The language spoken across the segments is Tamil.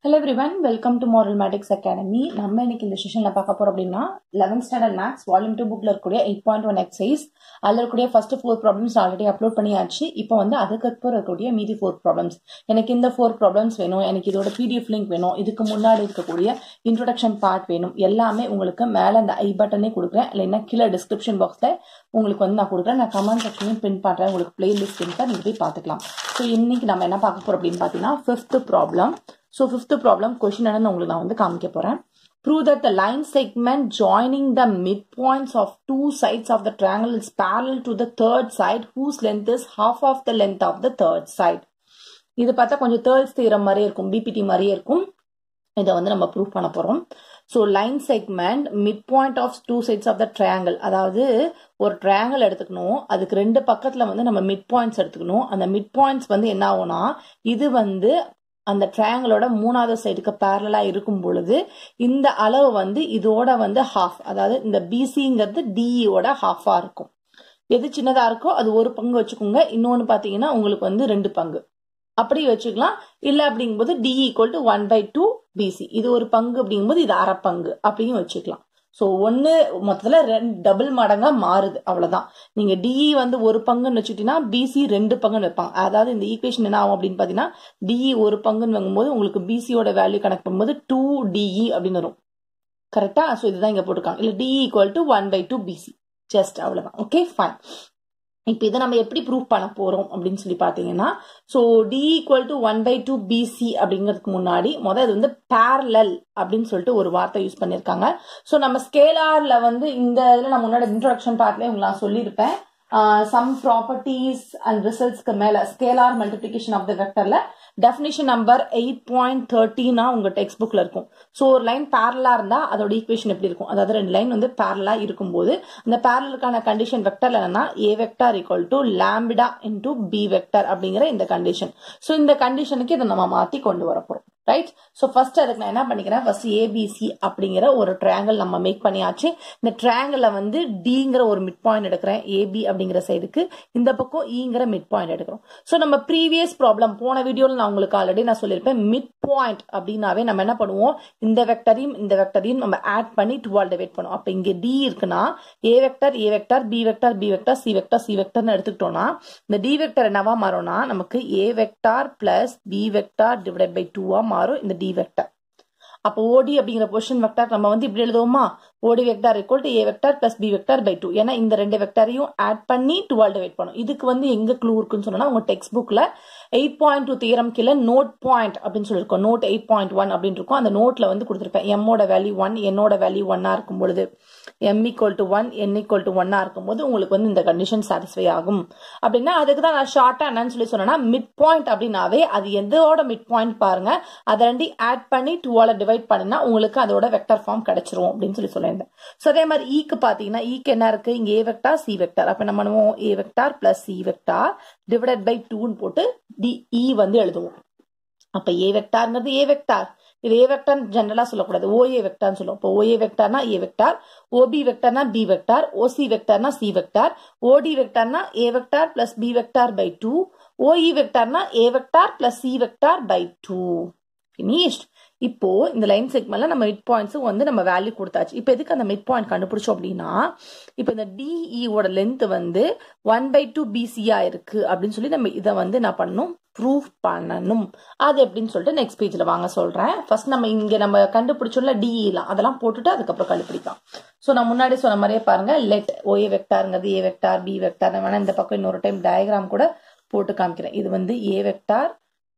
Hello everyone welcome to Moral Matics Academy நம்ம இன்னைக்கு இந்த செஷனில் பார்க்க போறோம் அப்படின்னா eleventh standard maths volume two புக்ல இருக்கக்கூடிய எயிட் பாயிண்ட் ஒன் எக்ஸைஸ் அதில் இருக்கக்கூடிய first four problems already upload பண்ணியாச்சு இப்போ வந்து அதுக்கப்புறம் இருக்கக்கூடிய மீதி ஃபோர் ப்ராப்ளம்ஸ் எனக்கு இந்த ஃபோர் ப்ராப்ளம்ஸ் வேணும் எனக்கு இதோட பிடிஎஃப் லிங்க் வேணும் இதுக்கு முன்னாடி இருக்கக்கூடிய இன்ட்ரொடக்ஷன் பார்ட் வேணும் எல்லாமே உங்களுக்கு மேலே அந்த ஐ பட்டனே கொடுக்குறேன் இல்லைன்னா கீழே டிஸ்கிரிப்ஷன் பாக்ஸில் உங்களுக்கு வந்து நான் கொடுக்குறேன் நான் கமெண்ட் செக்ஷனையும் பின் பண்ணுறேன் உங்களுக்கு பிளேலிஸ்ட் லிங்க்கை நீங்கள் போய் பார்த்துக்கலாம் ஸோ இன்னைக்கு நம்ம என்ன பார்க்க போறோம் அப்படின்னு பார்த்தீங்கன்னா fifth problem so fifth problem question என்னன்னு உங்களுக்கு நான் வந்து காமிக்க போறேன் Prove that the line segment joining the midpoints of two sides of the triangle is parallel to the third side whose length is half of the length of the third side. இது பார்த்தா கொஞ்சம் தேர்ட்ஸ் தீரம் மாதிரியே இருக்கும் பிபிடி மாதிரியே இருக்கும் இதை வந்து நம்ம ப்ரூவ் பண்ண போறோம் so line segment mid point of two sides of the triangle அதாவது ஒரு ட்ரையாங்கிள் எடுத்துக்கணும் அதுக்கு ரெண்டு பக்கத்துல வந்து நம்ம மிட் பாயிண்ட்ஸ் எடுத்துக்கணும் அந்த மிட் பாயிண்ட்ஸ் வந்து என்ன ஆகும்னா இது வந்து அந்த ட்ரையாங்கிளோட மூணாவது சைடுக்கு பேரலா இருக்கும் பொழுது இந்த அளவு வந்து இதோட வந்து ஹாஃப் அதாவது இந்த பிசிங்கிறது டிஇயோட ஹாஃபா இருக்கும் எது சின்னதா இருக்கோ அது ஒரு பங்கு வச்சுக்கோங்க இன்னொன்னு பாத்தீங்கன்னா உங்களுக்கு வந்து ரெண்டு பங்கு அப்படி வச்சுக்கலாம் இல்ல அப்படிங்கும்போது D equal to one by two BC இது ஒரு பங்கு அப்படிங்கும்போது இது அரை பங்கு அப்படியும் வச்சுக்கலாம் ஸோ ஒன்று மொத்தத்தில் ரெண்டு டபுள் மடங்கா மாறுது அவ்வளோதான் நீங்கள் டிஇ வந்து ஒரு பங்குன்னு வச்சுட்டீங்கன்னா பிசி ரெண்டு பங்குன்னு வைப்பாங்க அதாவது இந்த ஈக்குவேஷன் என்ன ஆகும் அப்படின்னு பார்த்தீங்கன்னா டிஇ ஒரு பங்குன்னு வாங்கும்போது உங்களுக்கு பிசியோட வேல்யூ கணக்கு பண்ணும்போது டூ டிஇ அப்படின்னு வரும் கரெக்டா ஸோ இதுதான் இங்கே போட்டிருக்காங்க இல்லை DE equal to one by two BC just அவ்வளோதான் ஓகே ஃபைன் இப்போ இதை நம்ம எப்படி ப்ரூவ் பண்ண போறோம் அப்படின்னு சொல்லி பாத்தீங்கன்னா so D equal to one by two BC அப்படிங்கிறதுக்கு முன்னாடி முதல் இது வந்து பேரலல் அப்படின்னு சொல்லிட்டு ஒரு வார்த்தை யூஸ் பண்ணியிருக்காங்க ஸோ நம்ம ஸ்கேலார்ல வந்து இந்த இதில் நான் முன்னாடி இன்ட்ரடக்ஷன் பார்ட்லேயே உங்களுக்கு நான் சொல்லியிருப்பேன் சம் ப்ராப்பர்ட்டிஸ் அண்ட் ரிசல்ட்ஸ்க்கு மேல ஸ்கேலார் மல்டிபிளிகேஷன் ஆஃப் த வெக்டர்ல டெஃபினிஷன் நம்பர் எயிட் பாயிண்ட் தேர்ட்டினா உங்க டெக்ஸ்ட் புக்ல இருக்கும் ஸோ ஒரு லைன் பேரலா இருந்தா அதோட ஈக்குவேஷன் எப்படி இருக்கும் அதாவது ரெண்டு லைன் வந்து பேரலா இருக்கும்போது அந்த பேரலுக்கான கண்டிஷன் வெக்டர்ல என்னன்னா A vector equal to lambda into B vector அப்படிங்கிற இந்த கண்டிஷன் ஸோ இந்த கண்டிஷனுக்கு இதை நம்ம மாத்தி கொண்டு வர போறோம் ரைட் ஸோ ஃபர்ஸ்ட் அதுக்கு நான் என்ன பண்ணிக்கிறேன் ஃபர்ஸ்ட் ஏபிசி அப்படிங்கிற ஒரு ட்ரையாங்கிள் நம்ம மேக் பண்ணியாச்சு இந்த ட்ரையாங்கிள வந்து டிங்கிற ஒரு மிட் பாயிண்ட் எடுக்கிறேன் ஏபி அப்படிங்கிற சைடுக்கு இந்த பக்கம் ஈங்கிற மிட் பாயிண்ட் எடுக்கிறோம் ஸோ நம்ம ப்ரீவியஸ் ப்ராப்ளம் போன வீடியோவில் நான் உங்களுக்கு ஆல்ரெடி நான் சொல்லியிருப்பேன் மிட் பாயிண்ட் அப்படின்னாவே நம்ம என்ன பண்ணுவோம் இந்த வெக்டரையும் இந்த வெக்டரையும் நம்ம ஆட் பண்ணி டுவால் டிவைட் பண்ணுவோம் அப்போ இங்கே டி இருக்குன்னா A vector A vector B vector B vector C vector C வெக்டர்னு எடுத்துக்கிட்டோம்னா இந்த டி வெக்டர் என்னவா மாறும்னா நமக்கு A vector plus B vector divide by டூவா மாறும் இந்த டி வெக்டர் அப்போ ஓடி அப்படிங்கிற பொசிஷன் வெக்டார் நம்ம வந்து இப்படி எழுதுவோமா OD vector equal to A vector plus B vector by two ஏன்னா இந்த ரெண்டு வெக்டாரையும் ஆட் பண்ணி டுவெல் டிவைட் பண்ணும் இதுக்கு வந்து எங்க க்ளூ இருக்குன்னு சொன்னா உங்க டெக்ஸ்ட் புக்ல எயிட் பாயிண்ட் டூ தீரம் கீழே நோட் பாயிண்ட் அப்படின்னு சொல்லியிருக்கோம் நோட் எயிட் பாயிண்ட் ஒன் அப்படின்னு இருக்கும் அந்த நோட்ல வந்து கொடுத்துருப்பேன் எம்மோட வேல்யூ ஒன் என்னோட வேல்யூ ஒன்னா இருக்கும் பொழுது M equal to one N equal to ஒன்னா இருக்கும்போது உங்களுக்கு வந்து இந்த கண்டிஷன் சாட்டிஸ்ஃபை ஆகும் அப்படின்னா அதுக்கு தான் நான் ஷார்ட்டா என்னன்னு சொல்லி சொன்னேன்னா மிட் பாயிண்ட் அப்படின்னாவே அது எதோட மிட் பாயிண்ட் பாருங்க அதை ரெண்டு ஆட் பண்ணி டுவால டிவைட் பண்ணினா உங்களுக்கு அதோட வெக்டர் ஃபார்ம் கிடைச்சிரும் அப்படின்னு சொல்லி சொல்லியிருந்தேன் ஸோ அதே மாதிரி ஈக்கு பார்த்தீங்கன்னா ஈக்கு என்ன இருக்கு இங்க ஏ வெக்டார் சி வெக்டார் அப்ப நம்ம பண்ணுவோம் A vector plus C vector divided by டூன்னு போட்டு டி இ வந்து எழுதுவோம் அப்ப ஏ வெக்டார்ங்கிறது ஏ வெக்டார் இது ஏ வெக்டார் ஜென்ரலா சொல்லக்கூடாது ஓஏ வெக்டார்னு சொல்லுவோம் இப்போ ஓஏ வெக்டார்னா ஏ வெக்டார் ஓபி வெக்டார்னா பி வெக்டார் ஓசி வெக்டார்னா சி வெக்டார் ஓடி வெக்டார்னா A vector plus B vector by two OE வெக்டார்னா A vector plus C vector by two finished இப்போ இந்த லைன் செக்மெண்ட்ல நம்ம மிட் பாயிண்ட்ஸும் வந்து நம்ம வேல்யூ கொடுத்தாச்சு இப்போ எதுக்கு அந்த மிட் பாயிண்ட் கண்டுபிடிச்சோம் அப்படின்னா இப்போ இந்த டிஇயோட லென்த் வந்து ஒன் பை டூ பிசியா இருக்கு அப்படின்னு சொல்லி நம்ம இதை வந்து என்ன பண்ணணும் ப்ரூஃப் பண்ணணும் அது எப்படின்னு சொல்லிட்டு நெக்ஸ்ட் பேஜ்ல வாங்க சொல்றேன் ஃபர்ஸ்ட் நம்ம இங்க நம்ம கண்டுபிடிச்சோம்ல டிஇலாம் அதெல்லாம் போட்டுட்டு அதுக்கப்புறம் கண்டுபிடிக்கலாம் ஸோ நான் முன்னாடி சொன்ன மாதிரியே பாருங்க லெட் ஓஏ வெக்டாருங்கிறது ஏ வெக்டார் பி வெக்டார் வேணா இந்த பக்கம் இன்னொரு டைம் டயக்ராம் கூட போட்டு காமிக்கிறேன் இது வந்து ஏ வெக்டார்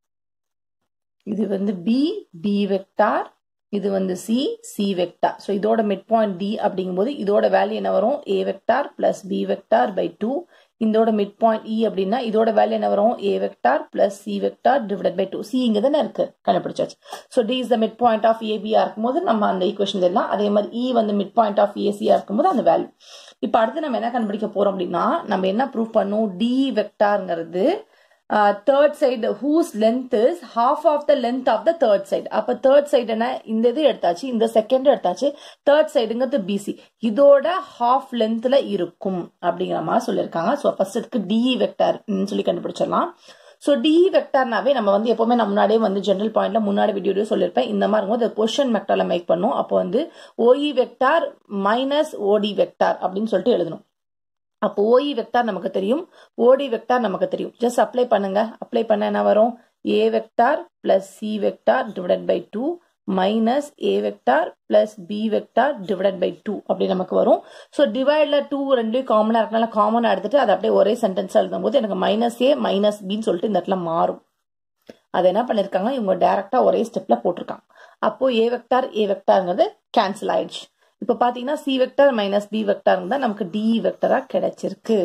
இது வந்து பி பி வெக்டார் இது வந்து சி சி வெக்டார் ஸோ இதோட மிட் பாயிண்ட் டி அப்படிங்கும்போது இதோட வேல்யூ என்ன வரும் A vector plus B vector by two இதோட மிட் பாயிண்ட் இ அப்படின்னா இதோட வேல்யூ என்ன வரும் A vector plus C vector divide by two C இங்க தானே இருக்கு கண்டுபிடிச்சாச்சு so D is the mid point of ஏபியா இருக்கும்போது நம்ம அந்த ஈக்குவேஷன் எல்லாம் அதே மாதிரி இ வந்து மிட் பாயிண்ட் ஆஃப் ஏசியா இருக்கும்போது அந்த வேல்யூ இப்போ அடுத்து நம்ம என்ன கண்டுபிடிக்க போறோம் அப்படின்னா நம்ம என்ன ப்ரூவ் பண்ணும் டி வெக்டார்ங்கிறது third side whose length is half of the length of the third side அப்ப தேர்ட் சைடு என்ன இந்த இது எடுத்தாச்சு இந்த செகண்ட் எடுத்தாச்சு தேர்ட் சைடுங்கிறது பிசி இதோட ஹாஃப் லென்த்ல இருக்கும் அப்படிங்கிற மாதிரி சொல்லியிருக்காங்க ஸோ ஃபர்ஸ்ட் இதுக்கு டிஇ வெக்டார் சொல்லி கண்டுபிடிச்சிடலாம் ஸோ டி வெக்டார்னாவே நம்ம வந்து எப்பவுமே நம்ம முன்னாடியே வந்து ஜென்ரல் பாயிண்ட்ல முன்னாடி வீடியோ சொல்லியிருப்பேன் இந்த மாதிரி இருக்கும்போது பொசிஷன் வெக்டார்ல மேக் பண்ணும் அப்போ வந்து OE vector minus OD vector அப்படின்னு சொல்லிட்டு எழுதணும் அப்போ ஓஇ வெக்டார் நமக்கு தெரியும் ஓடி வெக்டார் நமக்கு தெரியும் ஜஸ்ட் அப்ளை பண்ணுங்க அப்ளை பண்ண என்ன வரும் A vector plus C vector divided by two minus A vector plus B vector divided by two அப்படி நமக்கு வரும் ஸோ டிவைட்ல டூ ரெண்டையும் காமனாக இருக்கனால காமனாக எடுத்துட்டு அதை அப்படியே ஒரே சென்டென்ஸ் எழுதும் போது எனக்கு மைனஸ் ஏ மைனஸ் பின்னு சொல்லிட்டு இந்த இடத்துல மாறும் அதை என்ன பண்ணிருக்காங்க இவங்க டைரக்டா ஒரே ஸ்டெப்ல போட்டிருக்காங்க அப்போ ஏ வெக்டார் ஏ வெக்டார்ங்கிறது கேன்சல் ஆயிடுச்சு இப்போ பாத்தீங்கன்னா C vector minus B vector தான் நமக்கு டி வெக்டரா கிடைச்சிருக்கு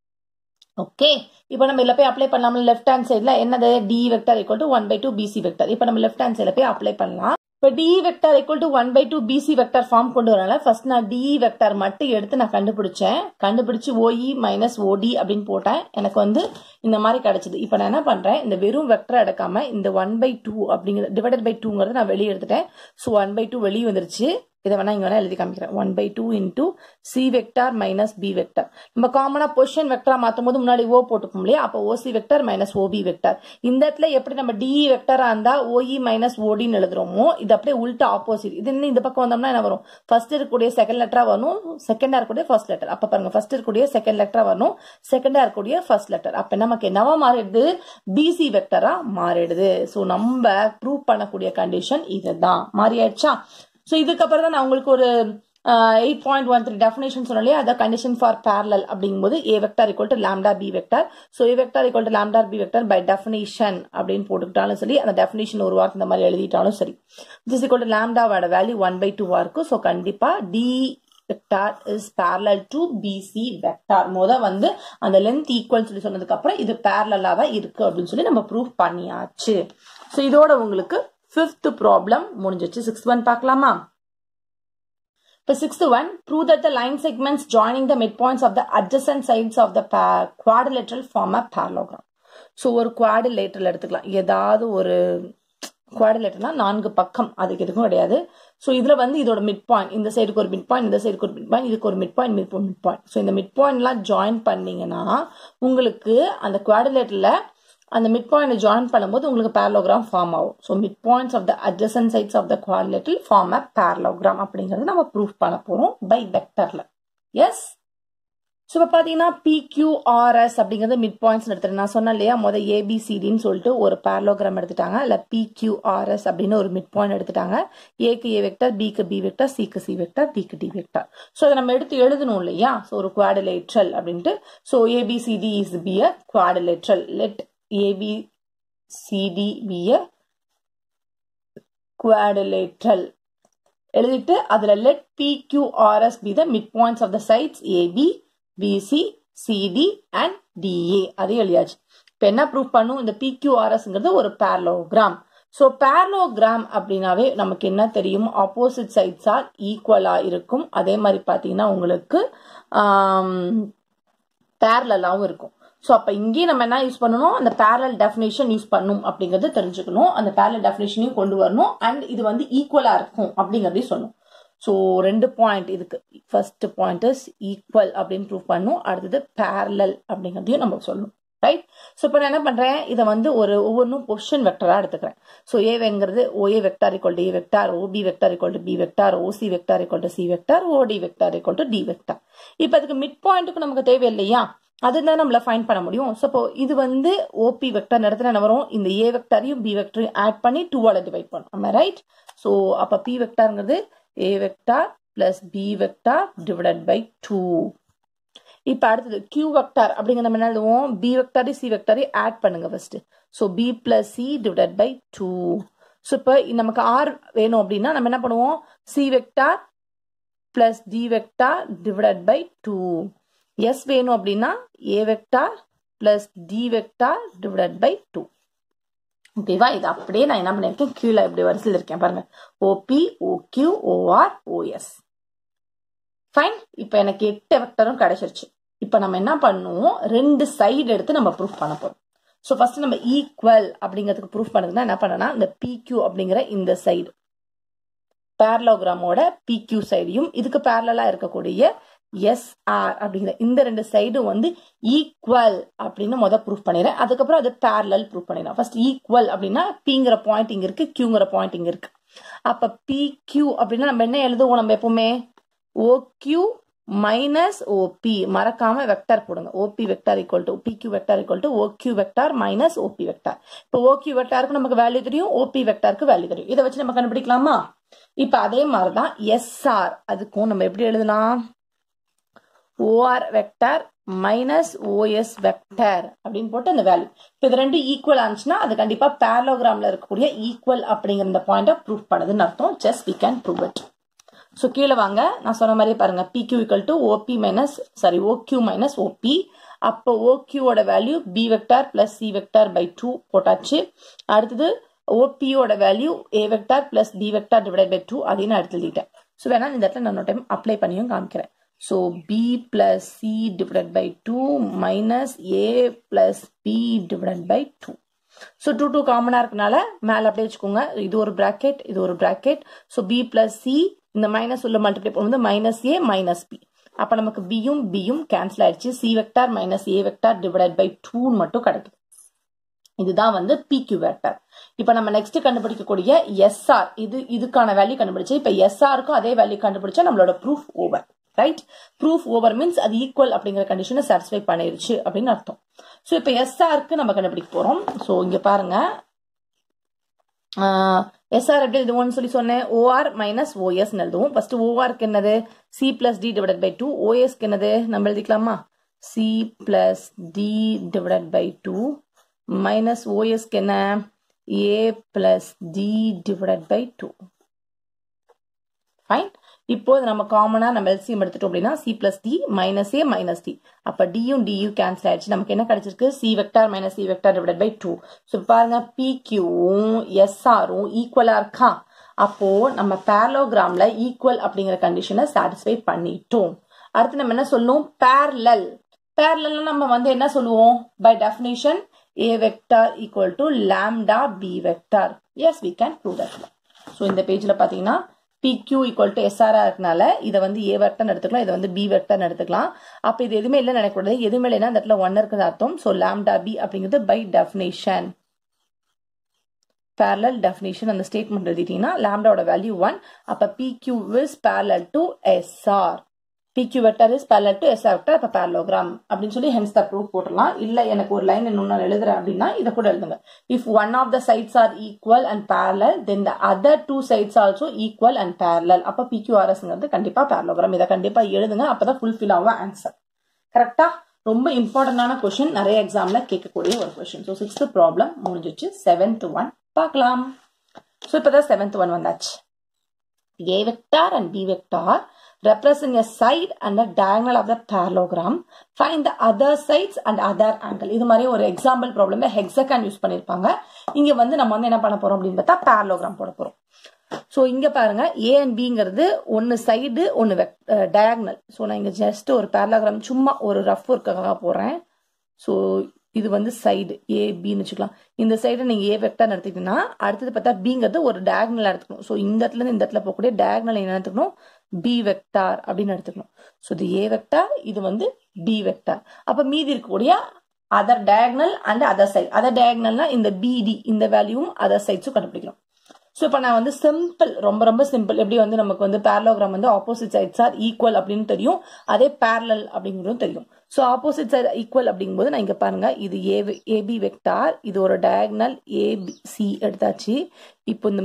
ஓகே இப்போ நம்ம இதில் போய் அப்ளை பண்ணலாம்ல லெஃப்ட் ஹேண்ட் சைடில் என்னது D vector equal to one by two BC vector இப்போ நம்ம லெஃப்ட் ஹேண்ட் சைடில் போய் அப்ளை பண்ணலாம் இப்போ D vector equal to one by two BC vector form கொண்டு வரனால ஃபர்ஸ்ட் நான் டி வெக்டர் மட்டும் எடுத்து நான் கண்டுபிடிச்சேன் கண்டுபிடிச்சு ஓஇ மைனஸ் ஓடி அப்படின்னு போட்டேன் எனக்கு வந்து இந்த மாதிரி கிடைச்சது இப்போ நான் என்ன பண்றேன் இந்த வெறும் வெக்டர் எடுக்காம இந்த ஒன் பை டூ அப்படிங்கிறது டிவைடட் பை டூங்கிறத நான் வெளியே எடுத்துட்டேன் ஸோ ஒன் பை டூ வெளியே வந்துருச்சு இதை வேணா இங்க வேணா எழுதி காமிக்கிறேன் one by two into C vector minus B vector நம்ம காமனா பொசிஷன் வெக்டரா மாத்தும் போது முன்னாடி ஓ போட்டுப்போம் இல்லையா அப்போ OC vector minus OP vector இந்த இடத்துல எப்படி நம்ம டிஇ வெக்டரா இருந்தா ஓஇ மைனஸ் ஓடின்னு எழுதுறோமோ இது அப்படியே உல்டா ஆப்போசிட் இது இன்னும் இந்த பக்கம் வந்தோம்னா என்ன வரும் ஃபர்ஸ்ட் இருக்கக்கூடிய செகண்ட் லெட்டரா வரணும் செகண்டா இருக்கக்கூடிய ஃபர்ஸ்ட் லெட்டர் அப்ப பாருங்க ஃபர்ஸ்ட் இருக்கக்கூடிய செகண்ட் லெட்டரா வரணும் செகண்டா இருக்கக்கூடிய ஃபர்ஸ்ட் லெட்டர் அப்ப நமக்கு என்னவா மாறிடுது பிசி வெக்டரா மாறிடுது ஸோ நம்ம ப்ரூவ் பண்ணக்கூடிய கண்டிஷன் இதுதான் மாறியாச்சா ஸோ இதுக்கப்புறம் தான் நான் உங்களுக்கு ஒரு eight point one three definition சொன்னாலே அதை கண்டிஷன் ஃபார் பேரலல் அப்படிங்கும்போது A vector equal to lambda B vector so A vector equal to lambda B vector by definition அப்படின்னு போட்டுக்கிட்டாலும் சரி அந்த டெஃபினேஷன் ஒரு வார்த்தை இந்த மாதிரி எழுதிட்டாலும் சரி திஸ் ஈக்குவல் டு லேம்டாவோட வேல்யூ ஒன் பை டூவா இருக்கும் ஸோ கண்டிப்பா D vector is parallel to BC vector முத வந்து அந்த லென்த் ஈக்குவல் சொல்லி சொன்னதுக்கு அப்புறம் இது பேரலா தான் இருக்கு அப்படின்னு சொல்லி நம்ம ப்ரூவ் பண்ணியாச்சு ஸோ இதோட உங்களுக்கு ஃபிஃப்த் ப்ராப்ளம் முடிஞ்சிச்சு சிக்ஸ்த் ஒன் பார்க்கலாமா இப்போ sixth one prove that the line segments joining the mid points of the adjacent sides of the quadrilateral form a parallelogram so ஒரு குவாடிலேட்டரில் எடுத்துக்கலாம் ஏதாவது ஒரு குவாடிலேட்டர்னா நான்கு பக்கம் அதுக்கு எதுக்கும் கிடையாது ஸோ இதுல வந்து இதோட மிட் பாயிண்ட் இந்த சைடுக்கு ஒரு மிட் பாயிண்ட் இந்த சைடுக்கு ஒரு மிட் பாயிண்ட் இதுக்கு ஒரு mid point mid mid point so இந்த மிட் பாயிண்ட்லாம் ஜாயின் பண்ணீங்கன்னா உங்களுக்கு அந்த குவாடிலேட்டர்ல அந்த மிட் பாயிண்ட் ஜாயின் பண்ணும்போது உங்களுக்கு பேரலோகிராம் ஃபார்ம் ஆகும் so mid points of the adjacent sides of the quadrilateral form a parallelogram அப்படிங்கறது நம்ம ப்ரூஃப் பண்ண போறோம் பை வெக்டர்ல எஸ் ஸோ இப்போ பார்த்தீங்கன்னா பிக்யூஆர்எஸ் அப்படிங்கிறது மிட் பாயிண்ட்ஸ் எடுத்துட்டு நான் சொன்னேன் இல்லையா முதல் ஏபிசிடின்னு சொல்லிட்டு ஒரு பேரலோகிராம் எடுத்துட்டாங்க இல்லை பிக்யூஆர்எஸ் அப்படின்னு ஒரு மிட் பாயிண்ட் எடுத்துட்டாங்க ஏக்கு ஏ வெக்டர் பிக்கு பி வெக்டர் சிக்கு சி வெக்டர் டிக்கு டி வெக்டர் ஸோ அதை நம்ம எடுத்து எழுதணும் இல்லையா ஸோ ஒரு குவாடிலேட்ரல் அப்படின்ட்டு so ABCD is be a quadrilateral let ABCD be a quadrilateral எழுதிட்டு அதுல let PQRS be the mid points of the sides AB BC CD and DA அதே எழுதியாச்சு இப்போ என்ன ப்ரூவ் பண்ணும் இந்த பிக்யூஆர்எஸ்ங்கிறது ஒரு பேரலோகிராம் ஸோ பேரலோகிராம் அப்படின்னாவே நமக்கு என்ன தெரியும் ஆப்போசிட் சைட்ஸ் ஆர் ஈக்குவலா இருக்கும் அதே மாதிரி பார்த்தீங்கன்னா உங்களுக்கு பேரலாவும் இருக்கும் ஸோ அப்போ இங்கேயும் நம்ம என்ன யூஸ் பண்ணணும் அந்த பேரல் டெஃபினேஷன் யூஸ் பண்ணும் அப்படிங்கறது தெரிஞ்சுக்கணும் அந்த பேரல் டெஃபினேஷனையும் கொண்டு வரணும் அண்ட் இது வந்து ஈக்குவலா இருக்கும் அப்படிங்கறதையும் சொல்லணும் ஸோ ரெண்டு பாயிண்ட் இதுக்கு ஃபர்ஸ்ட் பாயிண்ட் இஸ் ஈக்குவல் அப்படின்னு ப்ரூவ் பண்ணும் அடுத்தது பேரலல் அப்படிங்கிறதையும் நம்ம சொல்லணும் ரைட் ஸோ இப்போ நான் என்ன பண்றேன் இதை வந்து ஒரு ஒவ்வொன்றும் பொசிஷன் வெக்டரா எடுத்துக்கிறேன் ஸோ ஏங்கிறது OA vector equal to A vector OB vector equal to B vector OC vector equal to C vector OD vector equal to D vector இப்போ அதுக்கு மிட் பாயிண்ட்டுக்கு நமக்கு தேவை இல்லையா அதுதான் நம்மள ஃபைன் பண்ண முடியும் ஸோ இப்போ இது வந்து ஓபி வெக்டர் இடத்துல என்ன வரும் இந்த ஏ வெக்டரையும் பி வெக்டரையும் ஆட் பண்ணி டூவால டிவைட் பண்ணும் நம்ம ரைட் ஸோ அப்போ பி வெக்டார்ங்கிறது A vector plus B vector divided by two இப்போ அடுத்தது கியூ வெக்டார் அப்படிங்கிற நம்ம என்ன எழுதுவோம் பி வெக்டாரி சி வெக்டாரி ஆட் பண்ணுங்க first so B plus C divided by two so இப்போ நமக்கு ஆர் வேணும் அப்படின்னா நம்ம என்ன பண்ணுவோம் C vector plus D vector divided by two S வேணும் அப்படின்னா A vector plus D vector divided by two ஓகேவா இது அப்படியே நான் என்ன பண்ணிருக்கேன் கீழே இப்படி வரிசையில் இருக்கேன் பாருங்க OP OQ OR OS fine இப்போ எனக்கு எட்டு வெக்டரும் கிடைச்சிருச்சு இப்போ நம்ம என்ன பண்ணுவோம் ரெண்டு சைடு எடுத்து நம்ம ப்ரூஃப் பண்ண போறோம் ஸோ ஃபர்ஸ்ட் நம்ம ஈக்குவல் அப்படிங்கிறதுக்கு ப்ரூஃப் பண்ணதுன்னா என்ன பண்ணனா இந்த பிக்யூ அப்படிங்கிற இந்த சைடு பேரலோகிராமோட பிக்யூ சைடையும் இதுக்கு பேரலா இருக்கக்கூடிய எஸ்ஆர் அப்படிங்கிற இந்த ரெண்டு சைடும் வந்து ஈக்குவல் அப்படின்னு முத ப்ரூஃப் பண்ணிடுறேன் அதுக்கப்புறம் அது பேரலல் ப்ரூஃப் பண்ணிடுறேன் ஃபர்ஸ்ட் ஈக்குவல் அப்படின்னா பிங்கிற பாயிண்ட் இங்க இருக்கு கியூங்கிற பாயிண்ட் இங்க இருக்கு அப்ப பி கியூ அப்படின்னா நம்ம என்ன எழுதுவோம் நம்ம எப்பவுமே ஓக்யூ மைனஸ் ஓபி மறக்காம வெக்டார் போடுங்க OP vector equal to PQ vector equal to OQ vector minus OP vector இப்போ ஓக்யூ வெக்டாருக்கு நமக்கு வேல்யூ தெரியும் ஓபி வெக்டாருக்கு வேல்யூ தெரியும் இதை வச்சு நம்ம கண்டுபிடிக்கலாமா இப்ப அதே மாதிரிதான் எஸ்ஆர் அதுக்கும் நம்ம எப்படி எழுதலாம் OR vector minus OS vector அப்படின்னு போட்டு அந்த வேல்யூ இப்போ இது ரெண்டு ஈக்குவல் ஆச்சுன்னா அது கண்டிப்பா பேரலோகிராம்ல இருக்கக்கூடிய ஈக்குவல் அப்படிங்கிற இந்த பாயிண்ட ப்ரூவ் பண்ணுதுன்னு அர்த்தம் just we can prove it so கீழே வாங்க நான் சொன்ன மாதிரி பாருங்க PQ equal to OP minus sorry OQ minus OP அப்போ ஓக்யூவோட value B vector plus C vector by two போட்டாச்சு அடுத்தது ஓபியோட value A vector plus B vector divide by two அதையும் நான் எடுத்து எழுதிட்டேன் ஸோ வேணா இந்த இடத்துல நான் டைம் அப்ளை பண்ணியும் காமிக்கிறேன் so B plus C divide by two minus A plus B divide by two so two two காமனாக இருக்கனால மேலே அப்படியே வச்சுக்கோங்க இது ஒரு ப்ராக்கெட் இது ஒரு bracket so B plus C இந்த மைனஸ் உள்ள மல்டிப்ளை பண்ணும்போது மைனஸ் ஏ மைனஸ் பி அப்போ நமக்கு பியும் பியும் கேன்சல் ஆயிடுச்சு C vector minus A vector divide by டூன்னு மட்டும் கிடைக்குது இதுதான் வந்து பிக்யூ வெக்டர் இப்போ நம்ம நெக்ஸ்ட் கண்டுபிடிக்கக்கூடிய எஸ்ஆர் இது இதுக்கான வேல்யூ கண்டுபிடிச்சு இப்போ எஸ்ஆருக்கும் அதே வேல்யூ கண்டுபிடிச்சா நம்மளோட proof over right proof over means அது ஈக்குவல் அப்படிங்கிற கண்டிஷனை சாட்டிஸ்ஃபை பண்ணிருச்சு அப்படின்னு அர்த்தம் ஸோ இப்போ எஸ்ஆருக்கு நம்ம கண்டுபிடிக்க போறோம் ஸோ இங்க பாருங்க எஸ்ஆர் எப்படி எழுதுவோம்னு சொல்லி சொன்னேன் ஓஆர் மைனஸ் ஓஎஸ் எழுதுவோம் ஃபர்ஸ்ட் ஓஆருக்கு என்னது C plus D divide by two ஓஎஸ்க்கு என்னது நம்ம எழுதிக்கலாமா C plus D divide by two minus ஓஎஸ்க்கு என்ன A plus D divide by two fine இப்போ நம்ம காமனா நம்ம எல்சிஎம் எடுத்துட்டோம் அப்படின்னா C plus D minus A minus D அப்ப டியும் டியும் கேன்சல் ஆயிடுச்சு நமக்கு என்ன கிடைச்சிருக்கு C vector minus C vector divide by two so பாருங்க பி கியூவும் எஸ்ஆரும் ஈக்குவலா இருக்கா அப்போ நம்ம பேரலோகிராம்ல ஈக்குவல் அப்படிங்கிற கண்டிஷனை சாட்டிஸ்ஃபை பண்ணிட்டோம் அடுத்து நம்ம என்ன சொல்லணும் பேரலல் பேரலல் நம்ம வந்து என்ன சொல்லுவோம் by definition A vector equal to lambda B vector as we can prove that so இந்த பேஜ்ல பாத்தீங்கன்னா PQ ஈக்குவல் டு எஸ்ஆரா இருக்கனால இதை வந்து ஏ வெக்டர்னு எடுத்துக்கலாம் இதை வந்து பி வெக்டர்னு எடுத்துக்கலாம் அப்ப இது எதுவுமே இல்லை நினைக்கூடாது எதுவுமே இல்லைன்னா அந்த இடத்துல ஒன் இருக்குது அர்த்தம் ஸோ லாம்டா பி அப்படிங்கிறது பை டெஃபினேஷன் parallel definition அந்த ஸ்டேட்மெண்ட் எழுதிட்டீங்கன்னா லாம்டாவோட வேல்யூ ஒன் அப்ப PQ is parallel to SR PQ vector is parallel to SR vector அப்ப parallelogram அப்படின்னு சொல்லி hence the proof போட்டுடலாம் இல்ல எனக்கு ஒரு லைன் இன்னொன்னு நான் எழுதுறேன் அப்படின்னா இதை கூட எழுதுங்க if one of the sides are equal and parallel then the other two sides also equal and parallel அப்ப PQRSங்கிறது கண்டிப்பா parallelogram இதை கண்டிப்பா எழுதுங்க அப்பதான் ஃபுல்ஃபில் ஆகும் ஆன்சர் கரெக்டா ரொம்ப இம்பார்ட்டன்டான கொஸ்டின் நிறைய எக்ஸாம்ல கேட்கக்கூடிய ஒரு கொஸ்டின் ஸோ சிக்ஸ்த் ப்ராப்ளம் முடிஞ்சிச்சு செவன்த் ஒன் பார்க்கலாம் ஸோ இப்போதான் செவன்த் ஒன் வந்தாச்சு A vector and B vector represent a side and a diagonal of the parallelogram. Find the other sides and other angle. இது மாதிரி ஒரு எக்ஸாம்பிள் ப்ராப்ளம்ல ஹெக்ஸகான் யூஸ் பண்ணிருப்பாங்க இங்க வந்து நம்ம வந்து என்ன பண்ண போறோம் அப்படின்னு பார்த்தா parallelogram போட போறோம் ஸோ இங்க பாருங்க ஏ அண்ட் பிங்கிறது ஒன்னு சைடு ஒன்னு டயக்னல் ஸோ நான் இங்க ஜஸ்ட் ஒரு parallelogram சும்மா ஒரு ரஃப் ஒர்க்காக போடுறேன் ஸோ இது வந்து சைடு ஏ பின்னு வச்சுக்கலாம் இந்த சைடு நீங்க ஏ வெக்டார் எடுத்துக்கிட்டீங்கன்னா அடுத்தது பார்த்தா பிங்கிறது ஒரு டயக்னல் எடுத்துக்கணும் ஸோ இந்த இடத்துல இருந்து இந்த இடத்துல போகக்கூடிய டயக்னல் என்ன எடுத்துக்கணும் பி வெக்டார் அப்படின்னு எடுத்துக்கணும் ஸோ இது ஏ வெக்டார் இது வந்து பி வெக்டார் அப்ப மீதி இருக்கக்கூடிய other diagonal and other side other டயக்னல்னா இந்த பிடி இந்த வேல்யூவும் அதர் சைட்ஸும் கண்டுபிடிக்கணும் ஸோ இப்போ நான் வந்து சிம்பிள் ரொம்ப ரொம்ப சிம்பிள் எப்படி வந்து நமக்கு வந்து பேரலோகிராம் வந்து ஆப்போசிட் சைட்ஸ் ஆர் ஈக்குவல் அப்படின்னு தெரியும் அதே பேரலல் அப்படிங்கிறதும் தெரியும் ஸோ ஆப்போசிட் சைடு ஈக்குவல் அப்படிங்கும்போது நான் இங்கே பாருங்க இது ஏ ஏபி வெக்டார் இது ஒரு டயக்னல் ஏபி சி எடுத்தாச்சு இப்போ இந்த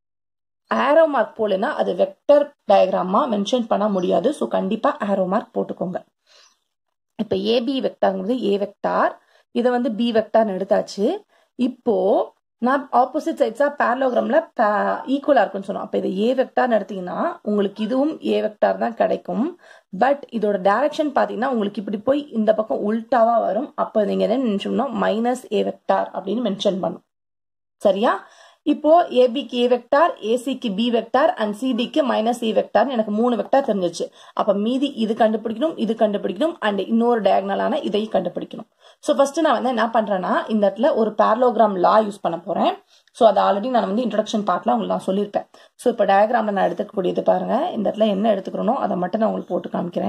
ஆரோ மார்க் போலனா அது வெக்டர் டயக்ராமா மென்ஷன் பண்ண முடியாது ஸோ கண்டிப்பா ஆரோ மார்க் போட்டுக்கோங்க இப்போ ஏபி வெக்டார்ங்கிறது ஏ வெக்டார் இதை வந்து பி வெக்டார்னு எடுத்தாச்சு இப்போ நான் ஆப்போசிட் சைட்ஸா பேரலோகிராம்ல ஈக்குவலா இருக்குன்னு சொன்னோம் அப்ப இது ஏ வெக்டார்னு எடுத்தீங்கன்னா உங்களுக்கு இதுவும் ஏ வெக்டார் தான் கிடைக்கும் பட் இதோட டைரக்ஷன் பாத்தீங்கன்னா உங்களுக்கு இப்படி போய் இந்த பக்கம் உல்டாவா வரும் அப்ப நீங்க என்ன நினைச்சோம்னா மைனஸ் ஏ வெக்டார் அப்படின்னு மென்ஷன் பண்ணும் சரியா இப்போ ஏபிக்கு ஏ வெக்டார் ஏசிக்கு பி வெக்டார் அண்ட் சிடிக்கு மைனஸ் ஏ வெக்டார் எனக்கு மூணு வெக்டார் தெரிஞ்சிச்சு அப்ப மீதி இது கண்டுபிடிக்கணும் இது கண்டுபிடிக்கணும் அண்ட் இன்னொரு டயக்னலான இதையும் கண்டுபிடிக்கணும் ஸோ ஃபர்ஸ்ட் நான் வந்து என்ன பண்றேன்னா இந்த இடத்துல ஒரு பேரலோகிராம் லா யூஸ் பண்ண போறேன் ஸோ அது ஆல்ரெடி நான் வந்து இன்ட்ரடக்ஷன் பார்ட்ல உங்களுக்கு நான் சொல்லியிருப்பேன் ஸோ இப்போ டயக்ராம்ல நான் எடுத்துக்கக்கூடியது பாருங்க இந்த இடத்துல என்ன எடுத்துக்கிறனோ அதை மட்டும் நான் உங்களுக்கு போட்டு காமிக்கிறேன்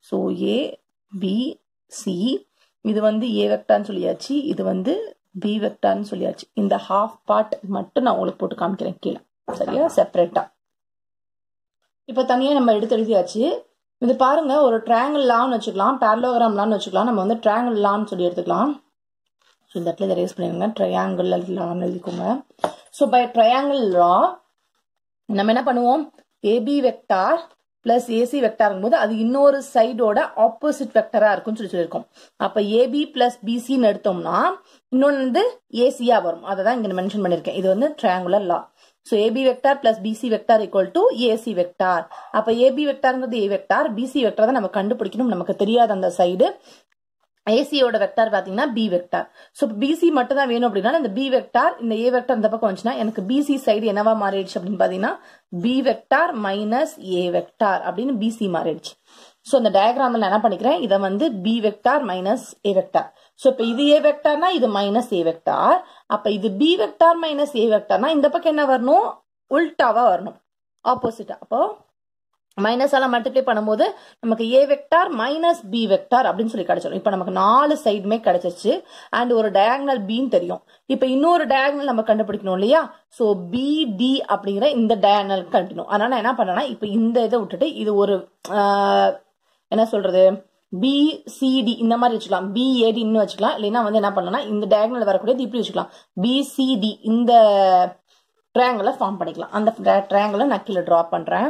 ஸோ ஏ பி சி இது வந்து ஏ வெக்டார்னு சொல்லியாச்சு இது வந்து பி வெக்டார்னு சொல்லியாச்சு இந்த ஹாஃப் பார்ட் மட்டும் நான் உங்களுக்கு போட்டு காமிக்கிறேன் கீழே சரியா செப்பரேட்டா இப்போ தனியாக நம்ம எடுத்து எழுதியாச்சு இது பாருங்க ஒரு ட்ரையாங்கிள் லான்னு வச்சுக்கலாம் பேரலோகிராம் லான்னு வச்சுக்கலாம் நம்ம வந்து ட்ரையாங்கிள் லான்னு சொல்லி எடுத்துக்கலாம் ஸோ இந்த இடத்துல இதை ரேஸ் பண்ணிடுங்க ட்ரையாங்கிள் லான்னு எழுதிக்கோங்க ஸோ பை ட்ரையாங்கிள் லா நம்ம என்ன பண்ணுவோம் AB vector plus AC vector போது அது இன்னொரு சைடோட ஆப்போசிட் வெக்டரா இருக்கும்னு சொல்லி சொல்லியிருக்கோம் அப்ப ஏபி பிளஸ் பிசின்னு எடுத்தோம்னா இன்னொன்று வந்து ஏசியா வரும் அதை தான் இங்க மென்ஷன் பண்ணிருக்கேன் இது வந்து triangular law so AB vector plus BC vector equal to AC vector அப்ப ஏபி வெக்டார்ங்கிறது ஏ வெக்டார் பிசி வெக்டார் தான் நம்ம கண்டுபிடிக்கணும் நமக்கு தெரியாத அந்த சைடு ஏசியோட வெக்டார் பாத்தீங்கன்னா பி வெக்டார் ஸோ பிசி மட்டும் தான் வேணும் அப்படின்னா இந்த பி வெக்டார் இந்த ஏ வெக்டார் இந்த பக்கம் வந்துச்சுன்னா எனக்கு பிசி சைடு என்னவா மாறிடுச்சு அப்படின்னு பாத்தீங்கன்னா B vector minus A vector அப்படின்னு பிசி மாறிடுச்சு ஸோ இந்த டயக்ராம்ல நான் என்ன பண்ணிக்கிறேன் இதை வந்து B vector minus A vector so இப்போ இது ஏ வெக்டார்னா இது மைனஸ் ஏ வெக்டார் அப்ப இது பி வெக்டார் மைனஸ் ஏ வெக்டார்னா இந்த பக்கம் என்ன வரணும் உல்டாவா வரணும் ஆப்போசிட்டா அப்போ மைனஸ் எல்லாம் மல்டிப்ளை பண்ணும்போது நமக்கு A vector minus B vector அப்படின்னு சொல்லி கிடைச்சிடும் இப்போ நமக்கு நாலு சைடுமே கிடைச்சிருச்சு அண்ட் ஒரு டயக்னல் பின்னு தெரியும் இப்போ இன்னொரு டயக்னல் நம்ம கண்டுபிடிக்கணும் இல்லையா ஸோ பிடி அப்படிங்கிற இந்த டயக்னல் கண்டுபிடிக்கணும் அதனால நான் என்ன பண்ணேன்னா இப்போ இந்த இதை விட்டுட்டு இது ஒரு என்ன சொல்றது பிசிடி இந்த மாதிரி வச்சுக்கலாம் பிஏடின்னு வச்சுக்கலாம் இல்லைன்னா வந்து என்ன பண்ணலாம் இந்த டயக்னல் வரக்கூடியது இப்படி வச்சுக்கலாம் பிசிடி இந்த ட்ரையாங்கிளை ஃபார்ம் பண்ணிக்கலாம் அந்த ட்ரையாங்கிளை நான் கீழே ட்ரா பண்றேன்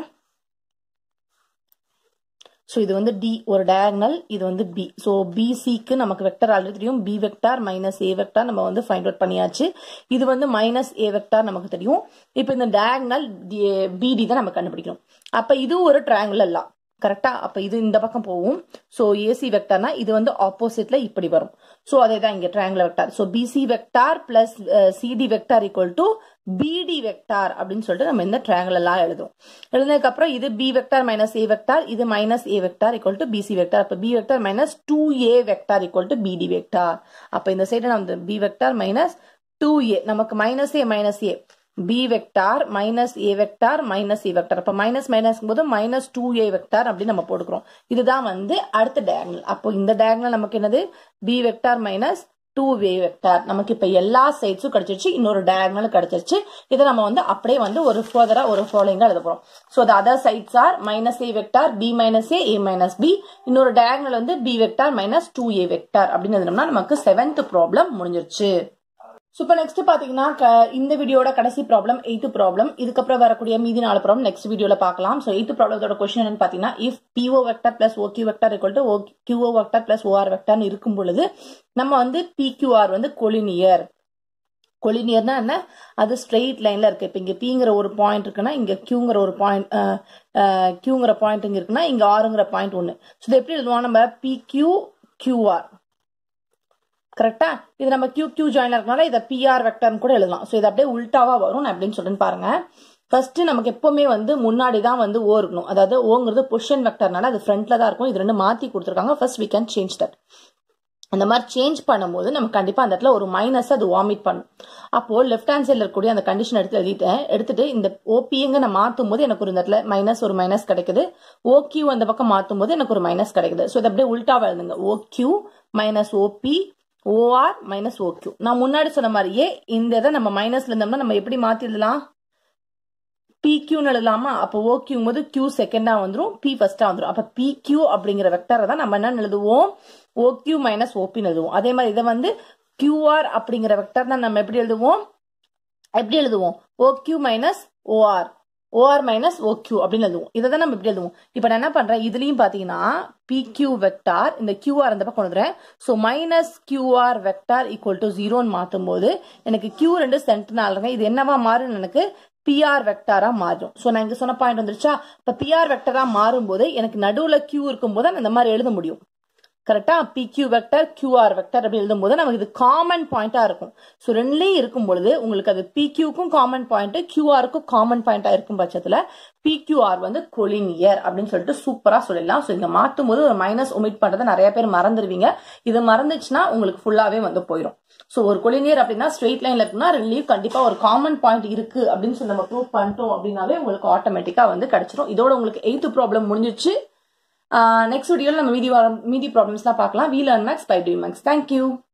ஸோ இது வந்து டி ஒரு டயக்னல் இது வந்து பி ஸோ பிசிக்கு நமக்கு வெக்டர் ஆல்ரெடி தெரியும் B vector minus A vector நம்ம வந்து ஃபைண்ட் அவுட் பண்ணியாச்சு இது வந்து மைனஸ் ஏ வெக்டார் நமக்கு தெரியும் இப்போ இந்த டயக்னல் பிடி தான் நம்ம கண்டுபிடிக்கணும் அப்போ இது ஒரு ட்ரையாங்குலர் எல்லாம் கரெக்டா அப்ப இது இந்த பக்கம் போகும் ஸோ ஏசி வெக்டார்னா இது வந்து ஆப்போசிட்ல இப்படி வரும் ஸோ அதே தான் இங்க triangular vector so BC vector plus CD vector equal to BD vector அப்படின்னு சொல்லிட்டு நம்ம இந்த ட்ரையாங்கிள் எல்லாம் எழுதுவோம் எழுதுனதுக்கு அப்புறம் இது B vector minus A vector இது minus A vector equal to BC vector அப்ப B vector minus two A vector equal to BD vector அப்ப இந்த சைடு நம்ம B vector minus two A நமக்கு minus A minus A B vector minus A vector minus A vector அப்ப மைனஸ் மைனஸ் போது மைனஸ் டூ ஏ வெக்டார் அப்படின்னு நம்ம போட்டுக்கிறோம் இதுதான் வந்து அடுத்த டயக்னல் அப்போ இந்த டயக்னல் நமக்கு என்னது B vector minus two A vector நமக்கு இப்ப எல்லா சைட்ஸும் கிடைச்சிருச்சு இன்னொரு டயக்னல் கிடைச்சிருச்சு இதை நம்ம வந்து அப்படியே வந்து ஒரு ஃபர்தரா ஒரு ஃபாலோயிங்கா எழுத போறோம் so the other sides are minus A vector B minus A A minus B இன்னொரு டயக்னல் வந்து B vector minus two A vector அப்படின்னு எழுதினோம்னா நமக்கு செவன்த் ப்ராப்ளம் முடிஞ்சிருச்சு ஸோ இப்போ நெக்ஸ்ட் பார்த்தீங்கன்னா இந்த வீடியோட கடைசி ப்ராப்ளம் எய்த்து ப்ராப்ளம் இதுக்கப்புறம் வரக்கூடிய மீதி நாலு ப்ராப்ளம் நெக்ஸ்ட் வீடியோல பார்க்கலாம் ஸோ எய்த்து ப்ராப்ளத்தோட கொஸ்டின் என்னன்னு பார்த்தீங்கன்னா if PO vector plus OQ vector equal to QO vector plus OR வெக்டர்னு இருக்கும் பொழுது நம்ம வந்து பிக்யூஆர் வந்து கொலினியர் கொலினியர்னா என்ன அது ஸ்ட்ரெயிட் லைன்ல இருக்கு இப்போ இங்க பிங்கிற ஒரு பாயிண்ட் இருக்குன்னா இங்க கியூங்கிற ஒரு பாயிண்ட் கியூங்கிற பாயிண்ட் இங்க இருக்குன்னா இங்க ஆறுங்கிற பாயிண்ட் ஒன்று ஸோ இது எப்படி எழுதுவோம் நம்ம பி கியூ கியூஆர் கரெக்டா இது நம்ம கியூ கியூ ஜாயின் இருக்கனால இதை பிஆர் வெக்டர்னு கூட எழுதலாம் ஸோ இது அப்படியே உல்டாவா வரும் நான் எப்படின்னு சொல்றேன்னு பாருங்க ஃபர்ஸ்ட் நமக்கு எப்பவுமே வந்து முன்னாடி தான் வந்து ஓ இருக்கணும் அதாவது ஓங்கிறது பொசிஷன் வெக்டர்னால அது ஃப்ரண்ட்ல தான் இருக்கும் இது ரெண்டு மாத்தி கொடுத்துருக்காங்க first we can change that அந்த மாதிரி சேஞ்ச் பண்ணும்போது நம்ம கண்டிப்பா அந்த இடத்துல ஒரு மைனஸ் அது வாமிட் பண்ணும் அப்போ லெஃப்ட் ஹேண்ட் சைட்ல இருக்கக்கூடிய அந்த கண்டிஷன் எடுத்து எழுதிட்டேன் எடுத்துட்டு இந்த ஓபிங்க நான் மாத்தும் போது எனக்கு ஒரு இந்த இடத்துல மைனஸ் ஒரு மைனஸ் கிடைக்குது ஓக்யூ அந்த பக்கம் மாத்தும் போது எனக்கு ஒரு மைனஸ் கிடைக்குது ஸோ இதை அப்படியே உல்டாவா எழுதுங்க OQ minus OP OR minus OQ நான் முன்னாடி சொன்ன மாதிரியே இந்த இதை நம்ம மைனஸ்ல இருந்தோம்னா நம்ம எப்படி மாத்திடலாம் பி கியூன்னு எழுதலாமா அப்போ ஓ கியூ போது கியூ செகண்டா வந்துடும் பி ஃபர்ஸ்டா வந்துடும் அப்ப பி கியூ அப்படிங்கிற வெக்டரை தான் நம்ம என்ன எழுதுவோம் ஓ கியூ மைனஸ் ஓபின்னு எழுதுவோம் அதே மாதிரி இதை வந்து கியூஆர் அப்படிங்கிற வெக்டர் தான் நம்ம எப்படி எழுதுவோம் எப்படி எழுதுவோம் O Q minus OR OR minus OQ அப்படின்னு எழுதுவோம் இதை தான் நம்ம இப்படி எழுதுவோம் இப்போ நான் என்ன பண்றேன் இதுலயும் பாத்தீங்கன்னா பி கியூ வெக்டார் இந்த கியூஆர் அந்த பக்கம் வந்துடுறேன் so minus QR vector equal to ஜீரோன்னு மாற்றும் போது எனக்கு கியூ ரெண்டு சென்டர்னால இது என்னவா மாறும் எனக்கு பிஆர் வெக்டாரா மாறும் ஸோ நான் இங்க சொன்ன பாயிண்ட் வந்துருச்சா இப்போ பிஆர் வெக்டரா மாறும்போது எனக்கு நடுவுல கியூ இருக்கும்போது நான் இந்த மாதிரி எழுத முடியும் கரெக்டா P Q vector QR vector அப்படி எழுதும் போது நமக்கு இது காமன் பாயிண்டா இருக்கும் ஸோ ரெண்டுலயும் இருக்கும் பொழுது உங்களுக்கு அது பி கியூக்கும் காமன் பாயிண்ட் கியூஆருக்கும் காமன் பாயிண்டா இருக்கும் பட்சத்துல பி கியூஆர் வந்து கொலினியர் அப்படின்னு சொல்லிட்டு சூப்பரா சொல்லிடலாம் ஸோ இங்க மாற்றும் போது ஒரு மைனஸ் ஒமிட் பண்றதை நிறைய பேர் மறந்துடுவீங்க இது மறந்துச்சுன்னா உங்களுக்கு ஃபுல்லாவே வந்து போயிடும் ஸோ ஒரு கொலினியர் அப்படின்னா ஸ்ட்ரெயிட் லைன்ல இருக்குன்னா ரெண்டுலயும் கண்டிப்பா ஒரு காமன் பாயிண்ட் இருக்கு அப்படின்னு சொல்லி நம்ம ப்ரூவ் பண்ணிட்டோம் அப்படின்னாவே உங்களுக்கு ஆட்டோமேட்டிக்கா வந்து கிடைச்சிரும் இதோட உங்களுக்கு எய்த் ப்ராப்ளம் முடிஞ்சிச்சு நெக்ஸ்ட் வீடியோவில் நம்ம மீதி வர மீதி ப்ராப்ளம்ஸ்லாம் பார்க்கலாம் we learn maths by T maths thank you